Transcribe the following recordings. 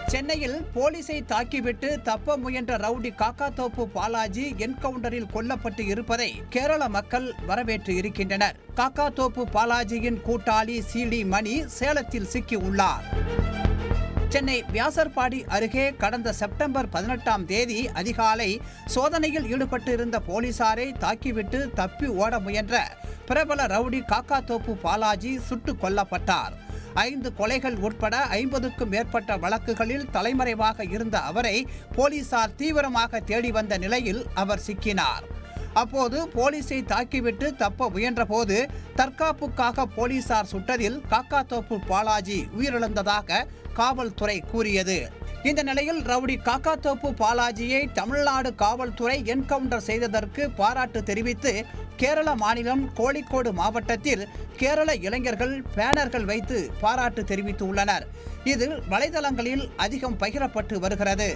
சென்னையில் போலீசை தாக்கிவிட்டு தப்ப முயன்ற ரவுடி காக்காத்தோப்பு பாலாஜி என்கவுண்டரில் கொல்லப்பட்டு இருப்பதை கேரள மக்கள் வரவேற்று இருக்கின்றனர் காக்காத்தோப்பு பாலாஜியின் கூட்டாளி சிடி மணி சேலத்தில் சிக்கி உள்ளார் சென்னை வியாசர்பாடி அருகே கடந்த செப்டம்பர் பதினெட்டாம் தேதி அதிகாலை சோதனையில் ஈடுபட்டு இருந்த போலீசாரை தாக்கிவிட்டு தப்பி ஓட முயன்ற பிரபல ரவுடி காக்காத்தோப்பு பாலாஜி சுட்டுக் கொல்லப்பட்டார் ஐந்து கொலைகள் உட்பட ஐம்பதுக்கும் மேற்பட்ட வழக்குகளில் தலைமறைவாக இருந்த அவரை போலீசார் தீவிரமாக தேடி வந்த நிலையில் அவர் சிக்கினார் அப்போது போலீஸை தாக்கிவிட்டு தப்ப முயன்றபோது தற்காப்புக்காக போலீசார் சுட்டதில் காக்காத்தோப்பு பாலாஜி உயிரிழந்ததாக காவல்துறை கூறியது இந்த நிலையில் ரவுடி காக்காத்தோப்பு பாலாஜியை தமிழ்நாடு காவல்துறை என்கவுண்டர் செய்ததற்கு பாராட்டு தெரிவித்து கேரள மாநிலம் கோழிக்கோடு மாவட்டத்தில் கேரள இளைஞர்கள் பேனர்கள் வைத்து பாராட்டு தெரிவித்துள்ளனர் இது வலைதளங்களில் அதிகம் பகிரப்பட்டு வருகிறது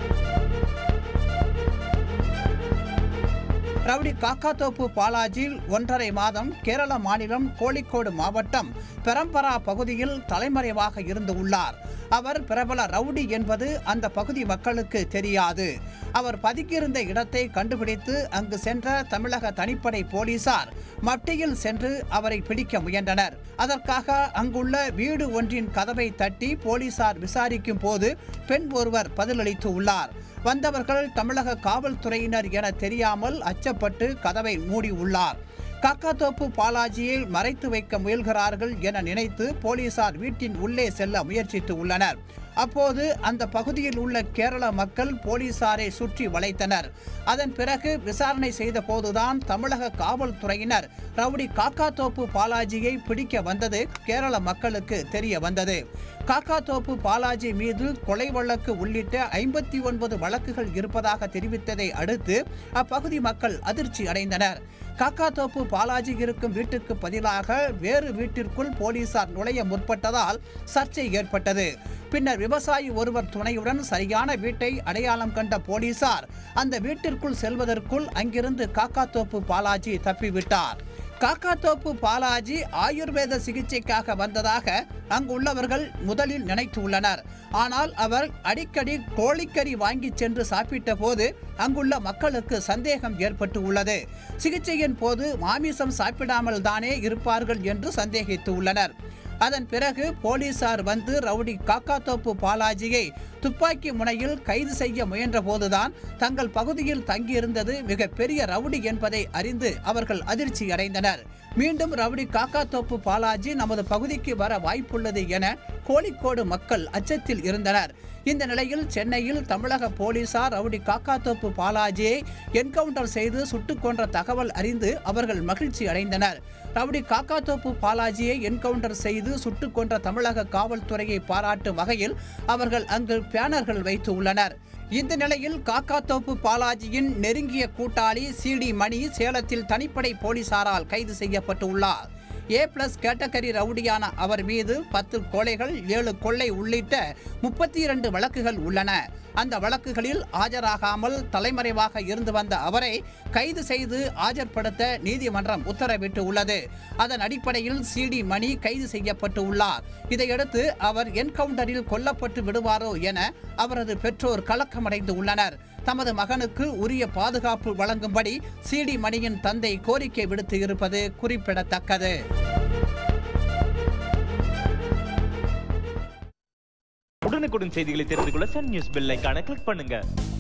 ரவுடி காக்காத்தோப்பு பாலாஜி ஒன்றரை மாதம் கேரள மாநிலம் கோழிக்கோடு மாவட்டம் பெரம்பரா பகுதியில் தலைமறைவாக இருந்து உள்ளார் அவர் பிரபல ரவுடி என்பது அந்த பகுதி மக்களுக்கு தெரியாது அவர் பதுக்கியிருந்த இடத்தை கண்டுபிடித்து அங்கு சென்ற தமிழக தனிப்படை போலீசார் மட்டியில் சென்று அவரை பிடிக்க முயன்றனர் அதற்காக அங்குள்ள வீடு ஒன்றின் கதவை தட்டி போலீசார் விசாரிக்கும் போது பெண் ஒருவர் பதிலளித்து உள்ளார் வந்தவர்கள் தமிழக காவல்துறையினர் என தெரியாமல் அச்சப்பட்டு கதவை மூடி உள்ளார் காக்காத்தோப்பு பாலாஜியை மறைத்து வைக்க முயல்கிறார்கள் என நினைத்து போலீசார் வீட்டின் உள்ளே செல்ல முயற்சித்து உள்ளனர் அப்போது அந்த பகுதியில் உள்ள கேரள மக்கள் போலீசாரை சுற்றி வளைத்தனர் அதன் பிறகு விசாரணை செய்த போதுதான் தமிழக காவல்துறையினர் ரவுடி காக்காத்தோப்பு பாலாஜியை பிடிக்க வந்தது கேரள மக்களுக்கு தெரிய வந்தது காக்காத்தோப்பு பாலாஜி மீது கொலை வழக்கு உள்ளிட்ட ஐம்பத்தி ஒன்பது வழக்குகள் இருப்பதாக தெரிவித்ததை அடுத்து அப்பகுதி மக்கள் அதிர்ச்சி அடைந்தனர் காக்காத்தோப்பு பாலாஜி இருக்கும் வீட்டுக்கு பதிலாக வேறு வீட்டிற்குள் போலீசார் நுழைய முற்பட்டதால் சர்ச்சை ஏற்பட்டது பின்னர் விவசாயி ஒருவர் துணையுடன் சரியான வீட்டை அடையாளம் கண்ட போலீசார் அந்த வீட்டிற்குள் செல்வதற்குள் அங்கிருந்து காக்காத்தோப்பு பாலாஜி தப்பிவிட்டார் காக்காத்தோப்பு பாலாஜி ஆயுர்வேத சிகிச்சைக்காக வந்ததாக அங்குள்ளவர்கள் முதலில் நினைத்துள்ளனர் ஆனால் அவர் அடிக்கடி கோழிக்கறி வாங்கி சென்று சாப்பிட்ட போது அங்குள்ள மக்களுக்கு சந்தேகம் ஏற்பட்டு உள்ளது சிகிச்சையின் போது மாமிசம் சாப்பிடாமல் தானே இருப்பார்கள் என்று சந்தேகித்து உள்ளனர் அதன் பிறகு போலீசார் வந்து ரவுடி காக்காத்தோப்பு பாலாஜியை துப்பாக்கி முனையில் கைது செய்ய முயன்ற போதுதான் தங்கள் பகுதியில் தங்கியிருந்தது மிக பெரிய ரவுடி என்பதை அறிந்து அவர்கள் அதிர்ச்சி அடைந்தனர் மீண்டும் ரவுடி காக்காத்தோப்பு பாலாஜி நமது பகுதிக்கு வர வாய்ப்புள்ளது என கோழிக்கோடு மக்கள் அச்சத்தில் இருந்தனர் இந்த நிலையில் சென்னையில் தமிழக போலீசார் ரவுடி காக்காத்தோப்பு பாலாஜியை என்கவுண்டர் செய்து சுட்டுக் கொன்ற தகவல் அறிந்து அவர்கள் மகிழ்ச்சி அடைந்தனர் ரவுடி காக்காத்தோப்பு பாலாஜியை என்கவுண்டர் செய்து சுட்டுக் கொன்ற தமிழக காவல்துறையை பாராட்டும் வகையில் அவர்கள் அங்கு பேனர்கள் வைத்து உள்ளனர் இந்த நிலையில் காக்காத்தோப்பு பாலாஜியின் நெருங்கிய கூட்டாளி சிடி மணி சேலத்தில் தனிப்படை போலீசாரால் கைது செய்யப்பட்டு உள்ளார் ஏ பிளஸ் கேட்டகரி ரவுடியான அவர் மீது பத்து கொலைகள் ஏழு கொள்ளை உள்ளிட்ட முப்பத்தி இரண்டு வழக்குகள் உள்ளன அந்த வழக்குகளில் ஆஜராகாமல் தலைமறைவாக இருந்து வந்த அவரை கைது செய்து ஆஜர்படுத்த நீதிமன்றம் உத்தரவிட்டு உள்ளது அதன் அடிப்படையில் சிடி மணி கைது செய்யப்பட்டு உள்ளார் இதையடுத்து அவர் என்கவுண்டரில் கொல்லப்பட்டு விடுவாரோ என அவரது பெற்றோர் கலக்கமடைந்து உள்ளனர் தமது மகனுக்கு உரிய பாதுகாப்பு வழங்கும்படி சிடி மணியின் தந்தை கோரிக்கை விடுத்து இருப்பது குறிப்பிடத்தக்கது உடனுக்குடன் செய்திகளை தெரிந்து கொள்ள சன் நியூஸ் பெல் ஐகானை கிளிக் பண்ணுங்க